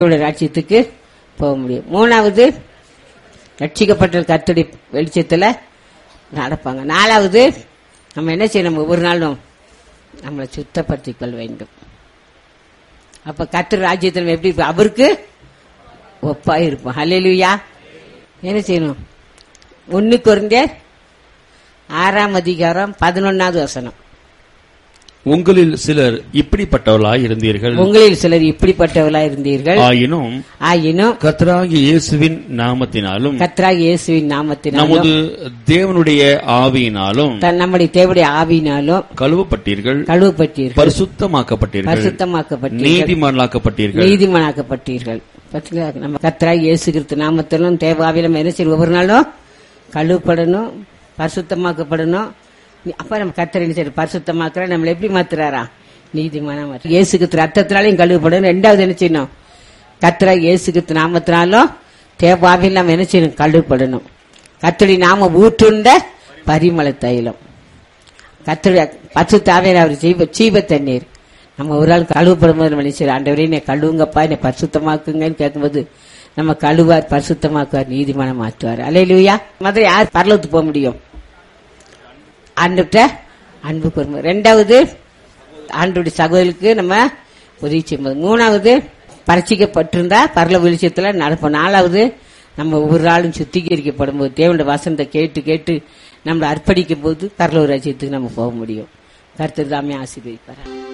தேவனுடைய ராஜ்யத்துக்கு போக முடியும் மூணாவது ரட்சிக்கப்பட்ட கர்த்தருடைய வெளிச்சத்துல நடப்பாங்க நாலாவது நம்ம என்ன செய்யணும் ஒவ்வொரு நாளும் நம்மளை சுத்தப்படுத்திக் கொள்ள வேண்டும் அப்ப கர்த்தர் ராஜ்யத்தில் நம்ம எப்படி இருப்போம்? அவருக்கு ஒப்பா இருப்போம் ஹalleluya என்ன செய்யணும் ஒன்னு குறைந்த ஆறாம் அதிகாரம் பதினொன்னாவது வசனம் உங்களில் சிலர் இப்படிப்பட்டவர்களாய் இருந்தீர்கள் உங்களில் சிலர் இப்படிப்பட்டவர்களா இருந்தீர்கள் ஆயினும் ஆயினும் கர்த்தராகிய இயேசுவின் நாமத்தினாலும் கத்ராக இயேசுவின் நாமத்தினாலும் நமது தேவனுடைய ஆவியினாலும் தன் நம்முடைய தேவடைய ஆவியினாலும் கழுவப்பட்டீர்கள் கழுவப்பட்டீர்கள் பரிசுத்தமாக்கப்பட்டீர்கள் பரிசுத்தமாக்கப்பட்டீர்கள் நீதிமான்களாக்கப்பட்டீர்கள் நீதிமானாக்கப்பட்டீர்கள் பாத்தீங்களா? நம்ம கத்ராக இயேசு கிறிஸ்து நாமத்திலும் தேவாவிலும் என்ன செய்யணும் ஒவ்வொரு நாளும் கழுவப்படணும் பரிசுத்தமாக்கப்படணும் அப்ப நம்ம கத்தர் என்ன செய்யணும் பரிசுத்தமாக்குற நம்மளை எப்படி மாத்துறாரா நீதிமான மாற்ற இயேசு கிறிஸ்து ரத்தத்தினாலையும் கழுவப்படணும் ரெண்டாவது என்ன செய்யணும் கத்ரா இயேசு கிறிஸ்து நாமத்தினாலும் தேவாவில் நம்ம என்ன செய்யணும் கழுவப்படணும் கத்தடி நாம ஊற்றுண்ட பரிமள தைலம் கத்தருடைய பத்து தாவையில் அவர் ஜீவ ஜீவ தண்ணீர் நம்ம ஒரு ஆள் கழுவப்படும் போது நம்ம நினைச்சு ஆண்டவரே என்னை கழுவுங்கப்பா என்னை பரிசுத்தமாக்குங்கன்னு கேட்கும்போது நம்ம கழுவார் பரிசுத்தமாக்குவார் நீதிமானம் மாற்றுவார் அலையிலுயா மாதிரி யார் பரலத்துக்கு போக முடியும் ஆண்டுகிட்ட அன்பு கூறும் ரெண்டாவது ஆண்டுடைய சகோதரருக்கு நம்ம உதவி செய்யும்போது மூணாவது பரிச்சிக்கப்பட்டிருந்தா பரல வெளிச்சத்துல நடப்போம் நாலாவது நம்ம ஒவ்வொரு நாளும் சுத்திகரிக்கப்படும் போது தேவனுடைய வசனத்தை கேட்டு கேட்டு நம்மளை அர்ப்பணிக்கும் போது பரலூர் ராஜ்யத்துக்கு நம்ம போக முடியும் கருத்து தாமே ஆசீர்வதிப்பார்